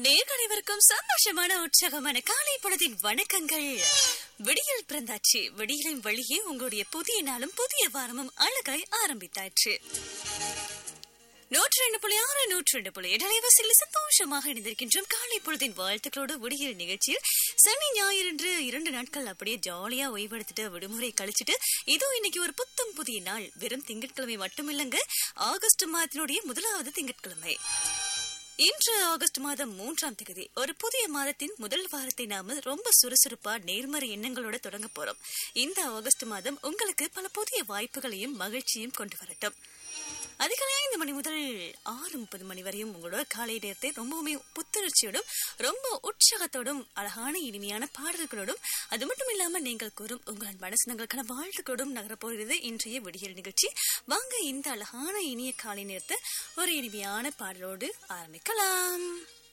நேர்கடைவருக்கும் சந்தோஷமான உற்சாகமான காலை பொழுதின் வணக்கங்கள் விடியல் பிறந்தாச்சு விடியலின் வழியே உங்களுடைய புதிய நாளும் புதிய வாரமும் அழகாய் ஆரம்பித்தாச்சு நூற்றி ரெண்டு புள்ளி ஆறு நூற்றி ரெண்டு புள்ளி எட்டு அலைவரிசையில் சந்தோஷமாக இணைந்திருக்கின்றோம் காலை பொழுதின் வாழ்த்துக்களோடு விடியல் நிகழ்ச்சியில் சனி ஞாயிறு என்று இரண்டு நாட்கள் அப்படியே ஜாலியா ஓய்வெடுத்துட்டு விடுமுறை கழிச்சிட்டு இதோ இன்னைக்கு ஒரு புத்தம் புதிய நாள் வெறும் திங்கட்கிழமை மட்டுமில்லைங்க ஆகஸ்ட் மாதத்தினுடைய முதலாவது திங்கட்கிழமை இன்று ஆகஸ்ட் மாதம் மூன்றாம் தேதி ஒரு புதிய மாதத்தின் முதல் வாரத்தை நாம ரொம்ப சுறுசுறுப்பா நேர்மறை எண்ணங்களோட தொடங்க போறோம் இந்த ஆகஸ்ட் மாதம் உங்களுக்கு பல புதிய வாய்ப்புகளையும் மகிழ்ச்சியும் கொண்டு வரட்டும் அதிகாலை ஐந்து மணி முதல் ஆறு முப்பது மணி வரையும் உங்களோட காலை நேரத்தை ரொம்பவுமே புத்துணர்ச்சியோடும் ரொம்ப உற்சாகத்தோடும் அழகான இனிமையான பாடல்களோடும் அது மட்டும் இல்லாம நீங்கள் கூறும் உங்கள் மனசனங்களுக்கான வாழ்த்துக்களோடும் நகரப்போகிறது இன்றைய விடியல் நிகழ்ச்சி வாங்க இந்த அழகான இனிய காலை நேரத்தை ஒரு இனிமையான பாடலோடு ஆரம்பிக்கலாம்